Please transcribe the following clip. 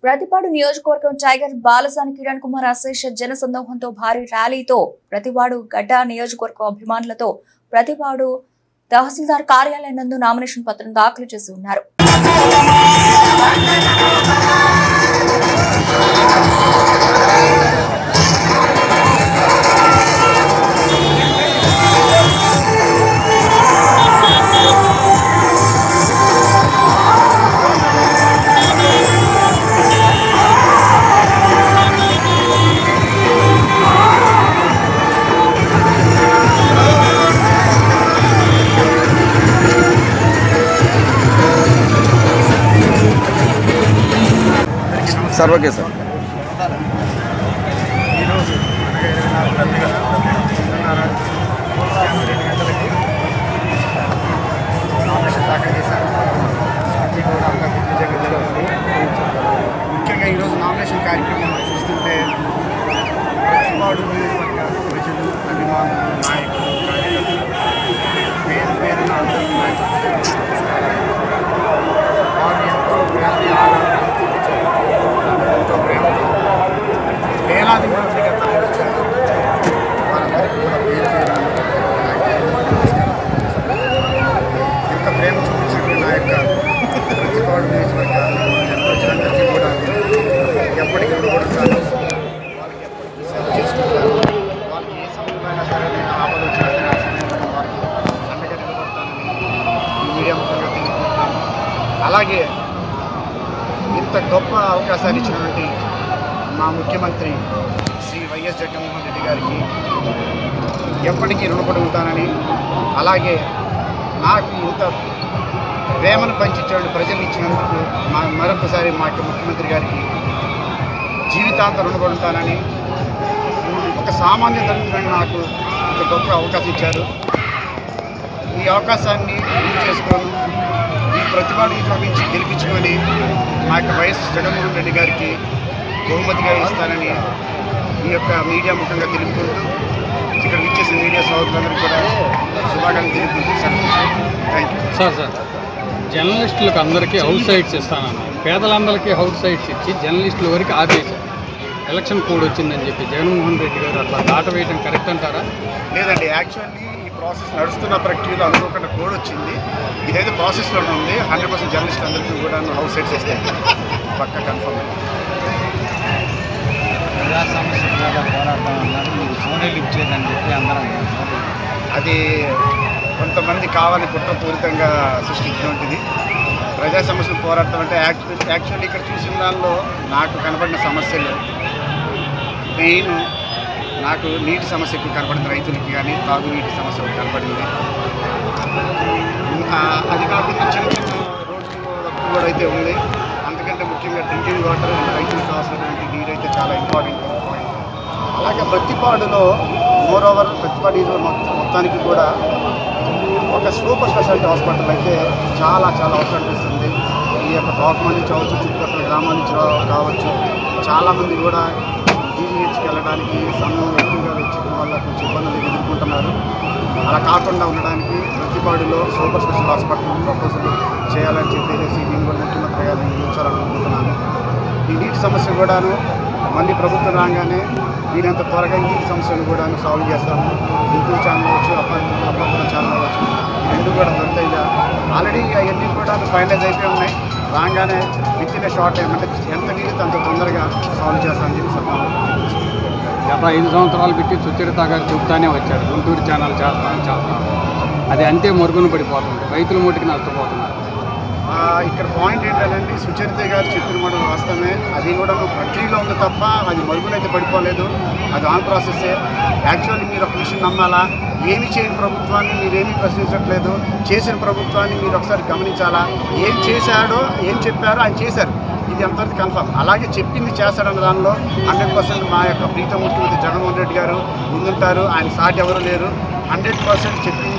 ప్రతిపాడు నియోజకవర్గం టైగర్ బాలసాని కిరణ్ కుమార్ అశేష జన సందోహంతో భారీ ర్యాలీతో ప్రతిపాడు గడ్డ నియోజకవర్గ అభిమానులతో ప్రతిపాడు తహసీల్దార్ కార్యాలయం నందు నామినేషన్ పత్రం దాఖలు చేసి ఉన్నారు సార్ ఓకే సార్ ఈరోజు అనగా ఇరవై నాలుగు రద్దీగా రెండున్నర రెండు గంటలకి నామినేషన్ దాఖలు చేశారు స్మృతి కూడా అంతా దిగ్విజయంగా జరుగుతుంది ముఖ్యంగా ఈరోజు నామినేషన్ కార్యక్రమం చూస్తుంటే ప్రతిపాడు నియోజకవర్గ ప్రజలు అభిమానులు నాయకులు కార్యకర్తలు పేరు పేరున అందరికీ నా యొక్క నమస్కారాలు. వారు ఎంతో ప్రేమ ఆదరణ చూపించారు ఎంతో ప్రేమతో వేలాది మందిగా తరలించారు వారందరికీ కూడా పేరు పేరున నా యొక్క నమస్కారాలు. ఇంత ప్రేమ చూపించిన నా యొక్క ప్రతిపాడు నియోజకవర్గ ప్రజలందరికీ కూడా ఎప్పటికీ రుణపడతాను వాళ్ళకి ఎప్పటికీ సేవ చేసుకుంటాను వాళ్ళకి ఏ సమయంలో అయినా సరే నేను ఆపద వచ్చినా సరే ఆ సమయంలో వారికి అండగా నిలబడతానని ఈ మీడియా ముఖంగా తెలియజేస్తున్నాను అలాగే ఇంత గొప్ప అవకాశాలు ఇచ్చినటువంటి మా ముఖ్యమంత్రి శ్రీ వైఎస్ జగన్మోహన్ రెడ్డి గారికి ఎప్పటికీ రుణపడి ఉంటానని అలాగే నాకు ఇంత ప్రేమను పంచించే ప్రజలు ఇచ్చినందుకు మా మరొకసారి మా యొక్క ముఖ్యమంత్రి గారికి జీవితాంతం రుణపడి ఉంటానని ఒక సామాన్య దళితులను నాకు ఇంత గొప్ప అవకాశం ఇచ్చారు ఈ అవకాశాన్ని యూజ్ చేసుకొని ఈ ప్రతిభను ఉపయోగించి గెలిపించుకొని మా యొక్క వైఎస్ జగన్మోహన్ రెడ్డి గారికి బహుమతిగా ఇస్తానని ఈ యొక్క మీడియా ముఖంగా తెలుపుకుంటూ ఇక్కడ ఇచ్చేసిన మీడియా సోదరులందరికీ కూడా శుభాకాంక్షలు తెలుపుకుంటూ థ్యాంక్ యూ సార్ సార్ జర్నలిస్టులకు అందరికీ హౌస్ సైట్స్ ఇస్తానన్నారు పేదలందరికీ హౌస్ సైట్స్ ఇచ్చి జర్నలిస్టుల వరకు ఆపేశారు ఎలక్షన్ కోడ్ వచ్చిందని చెప్పి జగన్మోహన్ రెడ్డి గారు అట్లా దాట వేయడం కరెక్ట్ అంటారా లేదండి యాక్చువల్లీ ఈ ప్రాసెస్ నడుస్తున్న ప్రక్రియలో అనుకోకుండా కోడ్ వచ్చింది ఇదైతే ప్రాసెస్లోనే ఉంది హండ్రెడ్ పర్సెంట్ జర్నలిస్ట్ అందరికీ కూడా హౌస్ సెట్స్ ఇస్తాయి పక్క కన్ఫర్మ్ ప్రజా సమస్యల మీద పోరాటం అన్నారు మీరు సోనీలు ఇచ్చేదని చెప్పి అందరం అది కొంతమంది కావాలని కుట్రపూరితంగా సృష్టించినటువంటిది ప్రజా సమస్యలు పోరాటం అంటే యాక్చువల్ యాక్చువల్లీ ఇక్కడ చూసిన దానిలో నాకు కనబడిన సమస్యలు మెయిన్ నాకు నీటి సమస్య ఎక్కువ కనపడింది రైతులకి కానీ తాగునీటి సమస్య ఒకటి కనపడింది ఇంకా అది కాకుండా చిన్న చిన్న రోడ్లు వర్క్ కూడా అయితే ఉంది అందుకంటే ముఖ్యంగా డ్రింకింగ్ వాటర్ రైతులకు కావాల్సినటువంటి నీరు అయితే చాలా ఇంపార్టెంట్ పాయింట్ అలాగే ప్రతిపాడులో మోర్ ఓవర్ ప్రతిపాడు ఈ రోజు మొత్తం- మొత్తానికి కూడా ఒక సూపర్ స్పెషాలిటీ హాస్పిటల్ అయితే చాలా చాలా అవసరం అనిపిస్తుంది ఈ యొక్క డాక్యుమెంట్ నుంచి అవచ్చు చుట్టుపక్కల గ్రామాల నుంచి రా- కావచ్చు చాలామంది కూడా జీజీహెచ్కి వెళ్ళడానికి సమయం ఎక్కువగా వచ్చిన వల్ల కొంచెం ఇబ్బందులు ఎదుర్కొంటున్నారు అలా కాకుండా ఉండడానికి ప్రతిపాడులో సూపర్ స్పెషల్ హాస్పిటల్ ప్రపోజల్ చేయాలని చెప్పేసి నేను కూడా ముఖ్యమంత్రి గారిని నియమించాలనుకుంటున్నాను ఈ నీటి సమస్య కూడాను మళ్ళీ ప్రభుత్వం రాగానే వీరంత త్వరగా ఈ నీటి సమస్యను కూడా సాల్వ్ చేస్తాము గుంటూరు ఛానల్ అవ్వచ్చు అపార్ట్మెంట్ అపార్ట్మెంట్ ఛానల్ అవ్వచ్చు ఈ రెండు కూడా త్వరితగా ఆల్రెడీ అవన్నీ కూడా ఫైనలైజ్ అయిపోయి ఉన్నాయి రాగానే విత్ ఇన్ షార్ట్ టైం అంటే ఎంత వీలైతే అంత తొందరగా సాల్వ్ చేస్తామని చెప్పి సభ గత ఐదు సంవత్సరాలు పెట్టి సుచరిత గారు చెబుతానే వచ్చారు గుంటూరు ఛానల్ చేస్తాను చేస్తాను అది అంతే మరుగున పడిపోతుంది రైతుల మటుకు నష్టపోతున్నారు ఆ, ఇక్కడ పాయింట్ ఏంటంటే సుచరిత గారు చెప్పిన మాట వాస్తవమే అది కూడా ప్రక్రియలో ఉంది తప్ప అది మరుగునైతే పడిపోలేదు అది ఆన్ ప్రాసెస్సే యాక్చువల్లీ మీరు ఒక విషయం నమ్మాలా ఏమి చేయని ప్రభుత్వాన్ని మీరేమీ ప్రశ్నించట్లేదు చేసిన ప్రభుత్వాన్ని మీరు ఒకసారి గమనించాలా ఏం చేశాడో ఏం చెప్పారో ఆయన చేశారు ఇది ఎంతవరకు కన్ఫర్మ్ అలాగే చెప్పింది చేస్తాడన్న దానిలో హండ్రెడ్ పర్సెంట్ మా యొక్క ప్రీతం ముఖ్యమంత్రి జగన్మోహన్ రెడ్డి గారు ముందుంటారు ఆయన సాటి ఎవరు లేరు హండ్రెడ్ పర్సెంట్ చెప్పింది